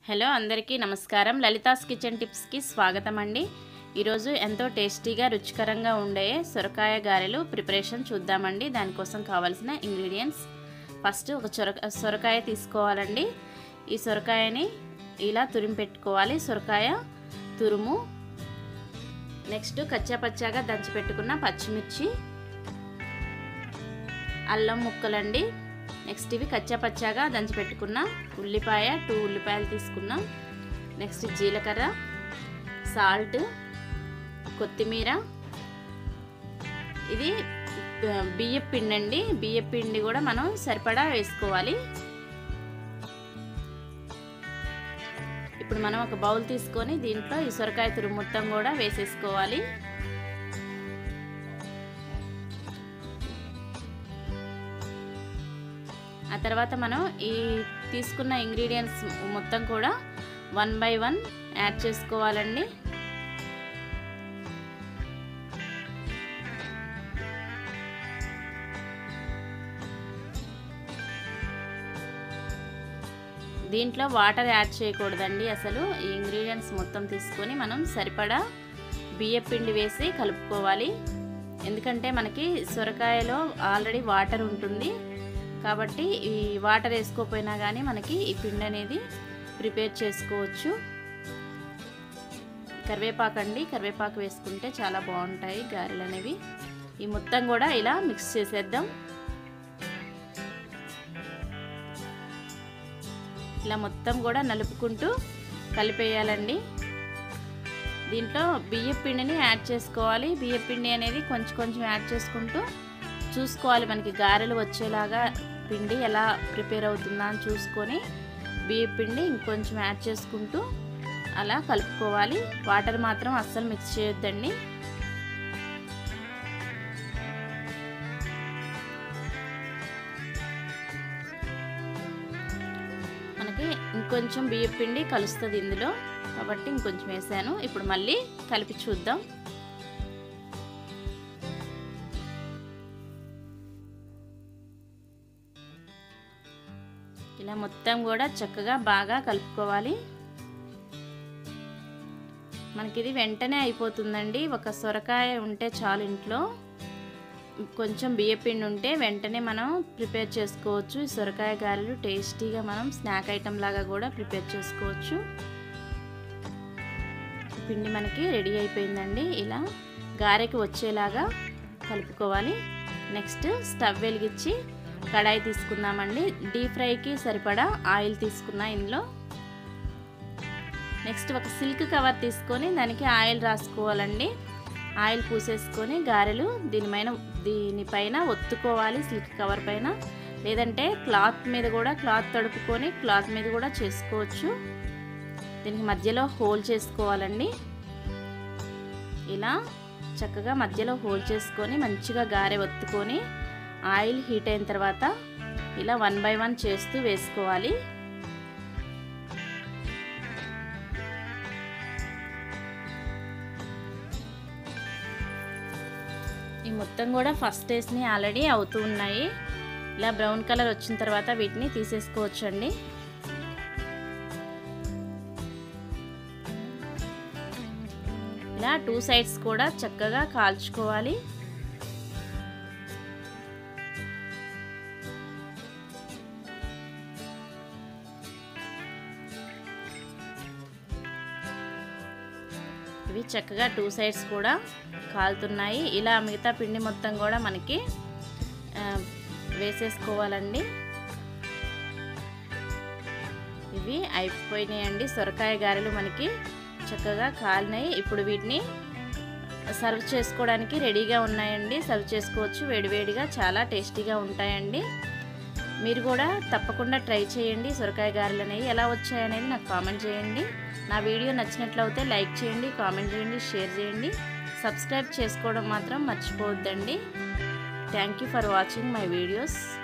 hello అందరికీ నమస్కారం Lalitha's kitchen టిప్స్కి స్వాగతం అండి ఈరోజు ఎంతో టేస్టీగా రుచికరంగా ఉండే సొరకాయ గారెలు ప్రిపరేషన్ చూద్దామండి దానికోసం కావాల్సిన ఇంగ్రీడియంట్స్ ఫస్ట్ ఒక సొరక సొరకాయ తీసుకోవాలండి ఈ సొరకాయని ఇలా తురిమి పెట్టుకోవాలి సొరకాయ తురుము నెక్స్ట్ కచ్చా పచ్చాగా దంచి పెట్టుకున్న పచ్చిమిర్చి అల్లం ముక్కలండి నెక్స్ట్ ఇవి కచ్చా పచ్చాగా దంచి పెట్టుకున్న ఉల్లిపాయ టూ ఉల్లిపాయలు తీసుకున్నాం నెక్స్ట్ జీలకర్ర సాల్ట్ కొత్తిమీర ఇది బియ్య పిండి అండి బియ్య పిండి కూడా మనం సరిపడా వేసుకోవాలి ఇప్పుడు మనం ఒక బౌల్ తీసుకొని దీంట్లో ఈ సొరకాయ తురుము మొత్తం కూడా వేసేసుకోవాలి ఆ తర్వాత మనం ఈ తీసుకున్న ఇంగ్రీడియంట్స్ మొత్తం కూడా వన్ బై వన్ యాడ్ చేసుకోవాలండి దీంట్లో వాటర్ యాడ్ చేయకూడదండి అసలు ఈ ఇంగ్రీడియంట్స్ మొత్తం తీసుకొని మనం సరిపడా బియ్య పిండి వేసి కలుపుకోవాలి ఎందుకంటే మనకి సొరకాయలో ఆల్రెడీ వాటర్ ఉంటుంది కాబట్టి ఈ వాటర్ వేసుకోపోయినా కానీ మనకి ఈ పిండి అనేది ప్రిపేర్ చేసుకోవచ్చు కరివేపాకు అండి కరివేపాకు వేసుకుంటే చాలా బాగుంటాయి గారెలు అనేవి ఈ మొత్తం కూడా ఇలా మిక్స్ చేసేద్దాం ఇలా మొత్తం కూడా నలుపుకుంటూ కలిపేయాలండి దీంట్లో బియ్య పిండిని యాడ్ చేసుకోవాలి బియ్య పిండి అనేది కొంచెం కొంచెం యాడ్ చేసుకుంటూ చూసుకోవాలి మనకి గారెలు వచ్చేలాగా పిండి ఎలా ప్రిపేర్ అవుతుందా అని చూసుకొని బియ్య పిండి ఇంకొంచెం యాడ్ చేసుకుంటూ అలా కలుపుకోవాలి వాటర్ మాత్రం అస్సలు మిక్స్ చేయొద్దండి మనకి ఇంకొంచెం బియ్య పిండి కలుస్తుంది ఇందులో కాబట్టి ఇంకొంచెం వేసాను ఇప్పుడు మళ్ళీ కలిపి చూద్దాం ఇలా మొత్తం కూడా చక్కగా బాగా కలుపుకోవాలి మనకి ఇది వెంటనే అయిపోతుందండి ఒక సొరకాయ ఉంటే చాలు ఇంట్లో కొంచెం బియ్యపిండి ఉంటే వెంటనే మనం ప్రిపేర్ చేసుకోవచ్చు ఈ సొరకాయ గారెలు టేస్టీగా మనం స్నాక్ ఐటెం లాగా కూడా ప్రిపేర్ చేసుకోవచ్చు పిండి మనకి రెడీ అయిపోయిందండి ఇలా గారెకి వచ్చేలాగా కలుపుకోవాలి నెక్స్ట్ స్టవ్ వెలిగించి కడాయి తీసుకుందామండి డీప్ ఫ్రైకి సరిపడా ఆయిల్ తీసుకున్నా ఇందులో నెక్స్ట్ ఒక సిల్క్ కవర్ తీసుకొని దానికి ఆయిల్ రాసుకోవాలండి ఆయిల్ పూసేసుకొని గారెలు దీనిపైన దీనిపైన ఒత్తుకోవాలి సిల్క్ కవర్ పైన లేదంటే క్లాత్ మీద కూడా క్లాత్ తడుపుకొని క్లాత్ మీద కూడా చేసుకోవచ్చు దీనికి మధ్యలో హోల్ చేసుకోవాలండి ఇలా చక్కగా మధ్యలో హోల్ చేసుకొని మంచిగా గారె ఒత్తుకొని ఆయిల్ హీట్ అయిన తర్వాత ఇలా వన్ బై వన్ చేస్తూ వేసుకోవాలి ఈ మొత్తం కూడా ఫస్ట్ డేస్ని ఆల్రెడీ అవుతూ ఉన్నాయి ఇలా బ్రౌన్ కలర్ వచ్చిన తర్వాత వీటిని తీసేసుకోవచ్చు అండి ఇలా టూ సైడ్స్ కూడా చక్కగా కాల్చుకోవాలి ఇవి చక్కగా టూ సైడ్స్ కూడా కాలుతున్నాయి ఇలా మిగతా పిండి మొత్తం కూడా మనకి వేసేసుకోవాలండి ఇవి అయిపోయినాయండి సొరకాయ గారెలు మనకి చక్కగా కాలినాయి ఇప్పుడు వీటిని సర్వ్ చేసుకోవడానికి రెడీగా ఉన్నాయండి సర్వ్ చేసుకోవచ్చు వేడివేడిగా చాలా టేస్టీగా ఉంటాయండి మీరు కూడా తప్పకుండా ట్రై చేయండి సొరకాయ గారెలు అనేవి ఎలా వచ్చాయనేది నాకు కామెంట్ చేయండి నా వీడియో నచ్చినట్లయితే లైక్ చేయండి కామెంట్ చేయండి షేర్ చేయండి సబ్స్క్రైబ్ చేసుకోవడం మాత్రం మర్చిపోవద్దండి thank you for watching my videos